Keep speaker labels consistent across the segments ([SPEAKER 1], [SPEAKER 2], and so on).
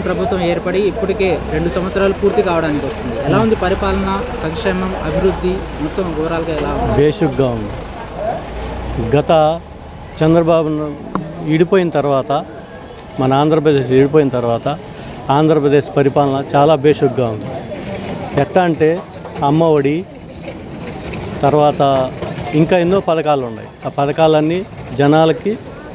[SPEAKER 1] ప్రభుత్వం ఏర్పడి ఇప్పటికే రెండు సంవత్సరాలు పూర్తి కావడానికి వస్తుంది ఎలా ఉంది పరిపాలన సంక్షేమం అభివృద్ధి మొత్తం ఓవరాల్గా ఎలా ఉంది
[SPEAKER 2] బేసిక్గా ఉంది గత చంద్రబాబు న- విడిపోయిన తర్వాత మన ఆంధ్రప్రదేశ్ విడిపోయిన తర్వాత ఆంధ్రప్రదేశ్ పరిపాలన చాలా బేసిక్గా ఉంది ఎట్లా అంటే అమ్మఒడి తర్వాత ఇంకా ఎన్నో పథకాలు ఉన్నాయి ఆ పథకాలన్నీ జనాలకి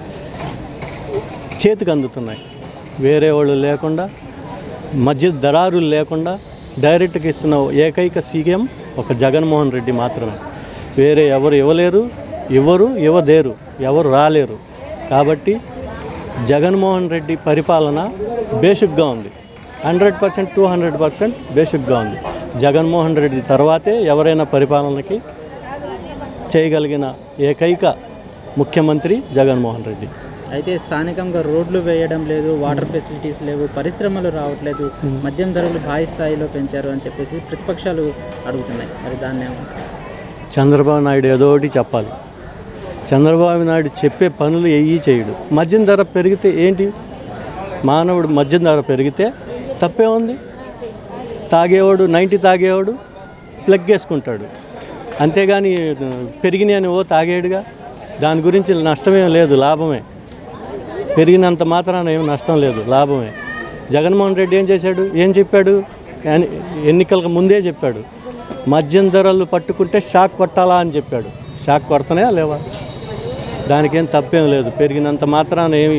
[SPEAKER 2] చేతికి అందుతున్నాయి వేరే వాళ్ళు లేకుండా మధ్య దళారులు లేకుండా డైరెక్ట్గా ఇస్తున్న ఏకైక సీఎం ఒక జగన్మోహన్ రెడ్డి మాత్రమే వేరే ఎవరు ఇవ్వలేరు ఇవ్వరు ఇవ్వదేరు ఎవరు రాలేరు కాబట్టి జగన్మోహన్ రెడ్డి పరిపాలన బేసిక్గా ఉంది hundred percent two hundred percent బేసిక్గా ఉంది జగన్మోహన్ రెడ్డి తర్వాతే ఎవరైనా పరిపాలనకి చేయగలిగిన ఏకైక ముఖ్యమంత్రి జగన్మోహన్ రెడ్డి
[SPEAKER 1] అయితే స్థానికంగా రోడ్లు వేయడం లేదు వాటర్ ఫెసిలిటీస్ లేవు పరిశ్రమలు రావట్లేదు మద్యం ధరలు భారీ స్థాయిలో పెంచారు అని చెప్పేసి ప్రతిపక్షాలు అడుగుతున్నాయి మరి దాన్ని ఏమంటారు
[SPEAKER 2] చంద్రబాబు నాయుడు ఏదో ఒకటి చెప్పాలి చంద్రబాబు నాయుడు చెప్పే పనులు ఏవి చేయడు మద్యం ధర పెరిగితే ఏంటి మానవుడు మద్యం ధర పెరిగితే తప్పే ఉంది తాగేవాడు నైంటీ తాగేవాడు ప్లగ్ వేసుకుంటాడు అంతేగాని పెరిగినాయి అని ఓ తాగేడుగా దాని గురించి నష్టమేం లేదు లాభమే పెరిగినంత మాత్రాన ఏం నష్టం లేదు లాభమే జగన్మోహన్ రెడ్డి ఏం చేశాడు ఏం చెప్పాడు ఎన్ని- ఎన్నికలకు ముందే చెప్పాడు మద్యం ధరలు పట్టుకుంటే షాక్ కొట్టాలా అని చెప్పాడు షాక్ కొడతానే లేవా దానికేం తప్పేం లేదు పెరిగినంత మాత్రాన ఏమి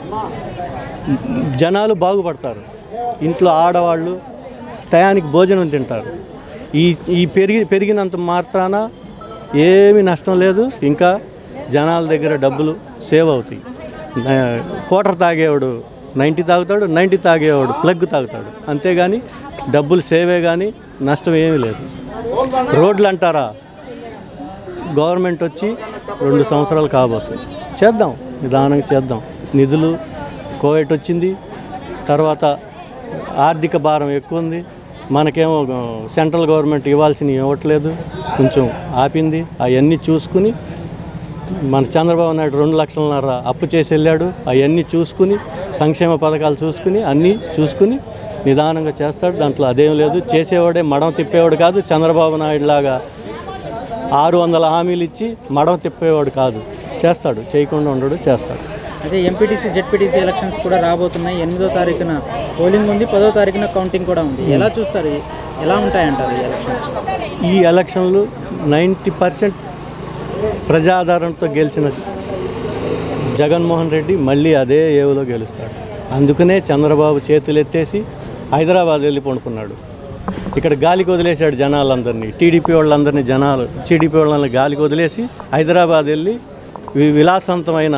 [SPEAKER 2] జనాలు బాగుపడతారు ఇంట్లో ఆడవాళ్ళు టయానికి భోజనం తింటారు ఈ ఈ పెరిగి పెరిగినంత మాత్రాన ఏమీ నష్టం లేదు ఇంకా జనాల దగ్గర డబ్బులు సేవ్ అవుతాయి ఆ, కోటర్ తాగేవాడు నైంటీ తాగుతాడు నైంటీ తాగేవాడు ప్లగ్ తాగుతాడు అంతేగాని డబ్బులు సేవే కానీ నష్టం ఏమీ లేదు రోడ్లు అంటారా గవర్నమెంట్ వచ్చి రెండు సంవత్సరాలు కాబోతుంది చేద్దాం నిదానంగా చేద్దాం నిధులు కోవిడ్ వచ్చింది తర్వాత ఆర్థిక భారం ఎక్కువ ఉంది మనకేమో సెంట్రల్ గవర్నమెంట్ ఇవ్వాల్సినవి ఇవ్వట్లేదు కొంచెం ఆపింది అవన్నీ చూసుకుని మన చంద్రబాబు నాయుడు రెండు లక్షలన్నర అప్పు చేసి వెళ్ళాడు అవన్నీ చూసుకుని సంక్షేమ పథకాలు చూసుకుని అన్నీ చూసుకుని నిదానంగా చేస్తాడు దాంట్లో అదేం లేదు చేసేవాడే మడం తిప్పేవాడు కాదు చంద్రబాబు నాయుడు లాగా ఆరు వందల హామీలు ఇచ్చి మడం తిప్పేవాడు కాదు చేస్తాడు చేయకుండా ఉండడు చేస్తాడు
[SPEAKER 1] అయితే ఎంపీటీసీ జెడ్పీటీసీ ఎలక్షన్స్ కూడా రాబోతున్నాయి ఎనిమిదో తారీఖున పోలింగ్ ఉంది పదో తారీఖున కౌంటింగ్ కూడా ఉంది ఎలా చూస్తారు ఎలా ఉంటాయంటారు ఈ ఎలక్షన్స్
[SPEAKER 2] ఈ ఎలక్షన్లు నైంటీ పర్సెంట్ ప్రజాదరణతో గెలిచిన జగన్మోహన్ రెడ్డి మళ్ళీ అదే ఏవులో గెలుస్తాడు అందుకనే చంద్రబాబు చేతులు ఎత్తేసి హైదరాబాద్ వెళ్ళి పండుకున్నాడు ఇక్కడ గాలికి వదిలేశాడు జనాలందరినీ టీడీపీ వాళ్ళందరినీ జనాలు టీడీపీ వాళ్ళని గాలికి వదిలేసి హైదరాబాద్ వెళ్ళి వి- విలాసవంతమైన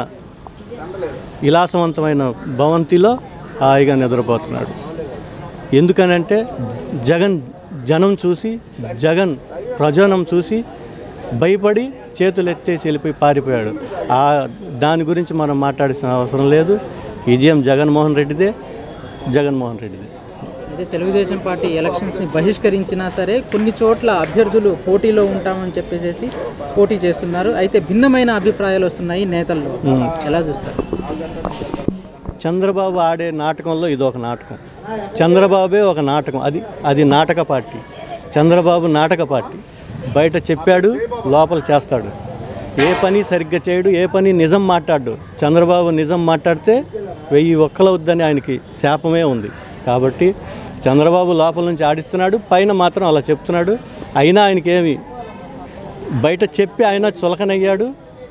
[SPEAKER 2] విలాసవంతమైన భవంతిలో హాయిగా నిద్రపోతున్నాడు ఎందుకనంటే జగన్ జనం చూసి జగన్ ప్రజనం చూసి భయపడి చేతులు ఎత్తేసి వెళ్ళిపోయి పారిపోయాడు ఆ దాని గురించి మనం మాట్లాడాల్సిన అవసరం లేదు విజయం జగన్మోహన్ రెడ్డిదే జగన్మోహన్ రెడ్డిదే
[SPEAKER 1] అయితే తెలుగుదేశం పార్టీ ఎలక్షన్స్ని బహిష్కరించినా సరే కొన్ని చోట్ల అభ్యర్థులు పోటీలో ఉంటామని చెప్పేసి పోటీ చేస్తున్నారు అయితే భిన్నమైన అభిప్రాయాలు వస్తున్నాయి నేతల్లో
[SPEAKER 2] ఉమ్.
[SPEAKER 1] ఎలా చూస్తారు
[SPEAKER 2] చంద్రబాబు ఆడే నాటకంలో ఇది ఒక నాటకం చంద్రబాబే ఒక నాటకం అది అది నాటక పార్టీ చంద్రబాబు నాటక పార్టీ బయట చెప్పాడు లోపల చేస్తాడు ఏ పని సరిగ్గా చేయడు ఏ పని నిజం మాట్లాడు చంద్రబాబు నిజం మాట్లాడితే వెయ్యి ఒక్కలవుద్దని ఆయనకి శాపమే ఉంది కాబట్టి చంద్రబాబు లోపల నుంచి ఆడిస్తున్నాడు పైన మాత్రం అలా చెప్తున్నాడు అయినా ఆయనకేమి బయట చెప్పి ఆయన చులకనయ్యాడు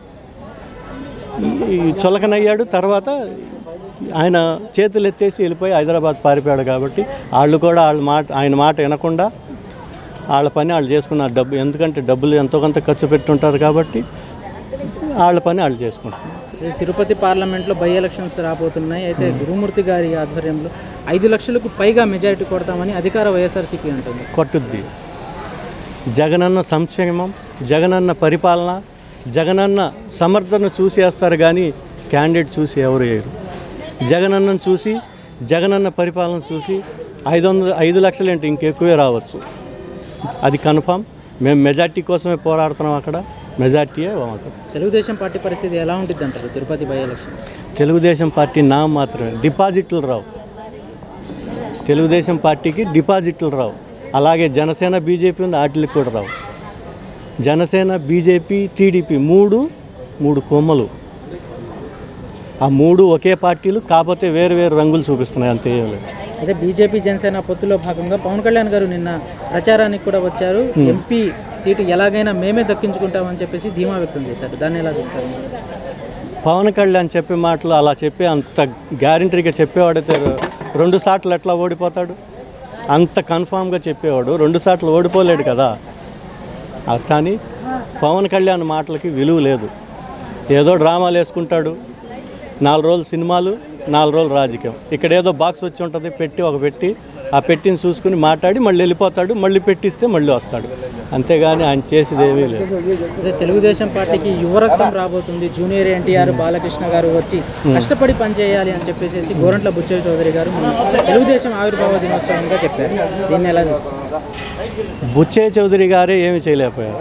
[SPEAKER 2] ఈ చులకనయ్యాడు తర్వాత ఆయన చేతులు ఎత్తేసి వెళ్ళిపోయి హైదరాబాద్ పారిపోయాడు కాబట్టి వాళ్ళు కూడా వాళ్ళ మాట ఆయన మాట వినకుండా వాళ్ళ పని వాళ్ళు చేసుకున్నారు డబ్బు ఎందుకంటే డబ్బులు ఎంతో కొంత ఖర్చు పెట్టుంటారు కాబట్టి వాళ్ళ పని వాళ్ళు చేసుకుంటారు
[SPEAKER 1] ఈ తిరుపతి పార్లమెంట్లో బై ఎలక్షన్స్ రాబోతున్నాయి అయితే గురుమూర్తి గారి ఆధ్వర్యంలో ఐదు లక్షలకు పైగా మెజారిటీ కొడతామని అధికార వైఎస్ఆర్సీపీ అంటుంది
[SPEAKER 2] కొట్టుద్ది జగనన్న సంక్షేమం జగనన్న పరిపాలన జగనన్న సమర్థన చూసి వేస్తారు కానీ క్యాండిడేట్ చూసి ఎవరు వేయరు జగనన్నను చూసి జగనన్న పరిపాలన చూసి ఐదు వందల ఐదు లక్షలు ఏంటి ఇంకెక్కువే రావచ్చు అది కన్ఫామ్ మేము మెజార్టీ కోసమే పోరాడుతున్నాం అక్కడ మెజార్టీయే మాకు
[SPEAKER 1] తెలుగుదేశం పార్టీ పరిస్థితి ఎలా ఉంటుంది అంటారు Tirupati by election
[SPEAKER 2] Telugu Desam party నా మాత్రమే డిపాజిట్లు రావు తెలుగుదేశం పార్టీకి డిపాజిట్లు రావు అలాగే జనసేన బీజేపీ ఉంది వాటికి కూడా రావు జనసేన బీజేపీ టీడీపీ మూడు మూడు కొమ్మలు ఆ మూడు ఒకే పార్టీలు కాకపోతే వేరు వేరు రంగులు చూపిస్తున్నాయి అంతే ఏం లేదు
[SPEAKER 1] అయితే బీజేపీ జనసేన పొత్తులో భాగంగా పవన్ కళ్యాణ్ గారు నిన్న ప్రచారానికి కూడా వచ్చారు ఎంపీ సీటు ఎలాగైనా మేమే దక్కించుకుంటామని చెప్పేసి ధీమా వ్యక్తం చేశారు దాన్ని ఎలా చూస్తారు
[SPEAKER 2] పవన్ కళ్యాణ్ చెప్పే మాటలు అలా చెప్పి అంత గ్యారంటీగా చెప్పేవాడైతే రెండు సార్లు ఎట్లా ఓడిపోతాడు అంత కన్ఫామ్గా చెప్పేవాడు రెండు సార్లు ఓడిపోలేడు కదా ఆ కానీ పవన్ కళ్యాణ్ మాటలకి విలువ లేదు ఏదో డ్రామాలు వేసుకుంటాడు నాలుగు రోజులు సినిమాలు నాలుగు రోజులు రాజకీయం ఇక్కడ ఏదో బాక్స్ వచ్చి ఉంటుంది పెట్టి ఒక పెట్టి ఆ పెట్టిని చూసుకుని మాట్లాడి మళ్ళీ వెళ్ళిపోతాడు మళ్ళీ పెట్టిస్తే మళ్ళీ వస్తాడు అంతేగాని ఆయన చేసేది ఏమీ లేదు
[SPEAKER 1] అదే తెలుగుదేశం పార్టీకి యువరక్తం రాబోతుంది జూనియర్ ఎన్టీఆర్ బాలకృష్ణ గారు వచ్చి కష్టపడి పనిచేయాలి అని చెప్పేసి గోరంట్ల బుచ్చయ్య చౌదరి గారు మొన్న తెలుగుదేశం ఆవిర్భావ దినోత్సవంగా చెప్పారు దీన్ని ఎలా చూస్తారు
[SPEAKER 2] బుచ్చయ్య చౌదరి గారే ఏమి చేయలేకపోయారు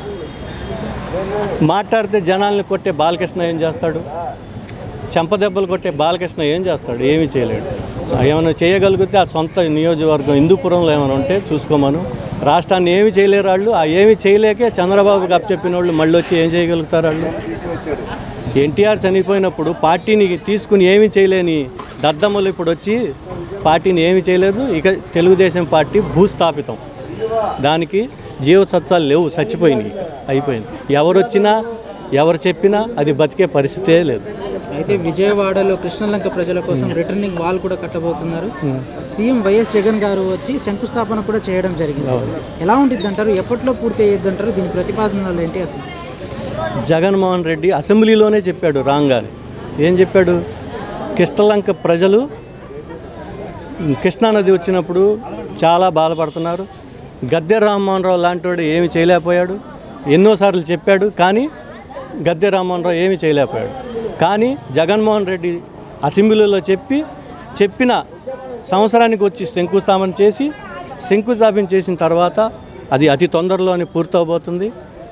[SPEAKER 2] మాట్లాడితే జనాల్ని కొట్టే బాలకృష్ణ ఏం చేస్తాడు చెంపదెబ్బలు కొట్టే బాలకృష్ణ ఏం చేస్తాడు ఏమీ చేయలేడు సో ఏమైనా చేయగలిగితే ఆ సొంత నియోజకవర్గం హిందూపురంలో ఏమైనా ఉంటే చూసుకోమను రాష్ట్రాన్ని ఏమి చేయలేరు వాళ్ళు ఆ ఏమి చేయలేకే చంద్రబాబుకి అప్పచెప్పిన వాళ్ళు మళ్ళీ వచ్చి ఏం చేయగలుగుతారు వాళ్ళు ఎన్టీఆర్ చనిపోయినప్పుడు పార్టీని తీసుకుని ఏమీ చేయలేని దద్దమ్మలు ఇప్పుడు వచ్చి పార్టీని ఏమీ చేయలేదు ఇక తెలుగుదేశం పార్టీ భూస్థాపితం దానికి జీవసత్వాలు లేవు చచ్చిపోయినాయి అయిపోయింది ఎవరు వచ్చినా ఎవరు చెప్పినా అది బతికే పరిస్థితే లేదు
[SPEAKER 1] అయితే విజయవాడలో కృష్ణలంక ప్రజల కోసం రిటర్నింగ్ వాల్ కూడా కట్టబోతున్నారు సీఎం వైఎస్ జగన్ గారు వచ్చి శంకుస్థాపన కూడా చేయడం జరిగింది ఎలా ఉంటుంది అంటారు ఎప్పట్లో పూర్తి అయ్యేది అంటారు దీని ప్రతిపాదనలు ఏంటి అసలు
[SPEAKER 2] జగన్మోహన్ రెడ్డి అసెంబ్లీలోనే చెప్పాడు రాంగాని ఏం చెప్పాడు కృష్ణలంక ప్రజలు కృష్ణానది వచ్చినప్పుడు చాలా బాధపడుతున్నారు గద్దె రామ్మోహన్ రావు లాంటి వాడు ఏమి చేయలేకపోయాడు ఎన్నోసార్లు చెప్పాడు కానీ గద్దె రామ్మోహన్ రావు ఏమీ చేయలేకపోయాడు కానీ జగన్మోహన్ రెడ్డి అసెంబ్లీలో చెప్పి చెప్పిన సంవత్సరానికి వచ్చి శంకుస్థాపన చేసి శంకుస్థాపన చేసిన తర్వాత అది అతి తొందరలోనే పూర్తవబోతుంది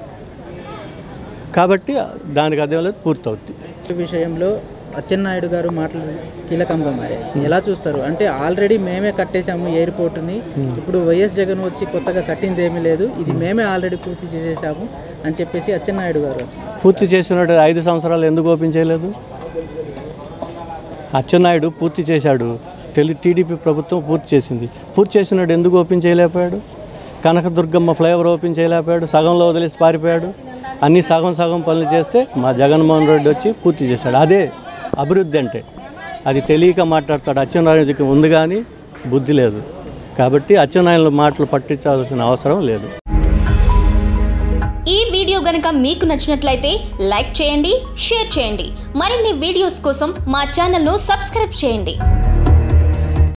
[SPEAKER 2] కాబట్టి దానికి అదే లేదు పూర్తవుద్ది
[SPEAKER 1] ఈ విషయంలో అచ్చెన్నాయుడు గారు మాటలు కీలకంగా మారాయి ఎలా చూస్తారు అంటే ఆల్రెడీ మేమే కట్టేశాము ఎయిర్పోర్ట్ని ఇప్పుడు వైఎస్ జగన్ వచ్చి కొత్తగా కట్టింది ఏమీ లేదు ఇది మేమే ఆల్రెడీ పూర్తి చేసేసాము అని చెప్పేసి అచ్చెన్నాయుడు గారు
[SPEAKER 2] పూర్తి చేసినట్టు ఐదు సంవత్సరాలు ఎందుకు ఓపెన్ చేయలేదు అచ్చెన్నాయుడు పూర్తి చేశాడు తెలి టీడీపీ ప్రభుత్వం పూర్తి చేసింది పూర్తి చేసినాడు ఎందుకు ఓపెన్ చేయలేకపోయాడు కనకదుర్గమ్మ ఫ్లైఓవర్ ఓపెన్ చేయలేకపోయాడు సగంలో వదిలేసి పారిపోయాడు అన్ని సగం సగం పనులు చేస్తే మా జగన్మోహన్ రెడ్డి వచ్చి పూర్తి చేశాడు అదే అభివృద్ధి అంటే అది తెలియక మాట్లాడతాడు అచ్చెన్నాయుడికి ఉంది కానీ బుద్ధి లేదు కాబట్టి అచ్చెన్నాయుడు మాటలు పట్టించాల్సిన అవసరం లేదు
[SPEAKER 3] ఈ వీడియో గనుక మీకు నచ్చినట్లయితే లైక్ చేయండి షేర్ చేయండి మరిన్ని వీడియోస్ కోసం మా ఛానల్ను సబ్స్క్రైబ్ చేయండి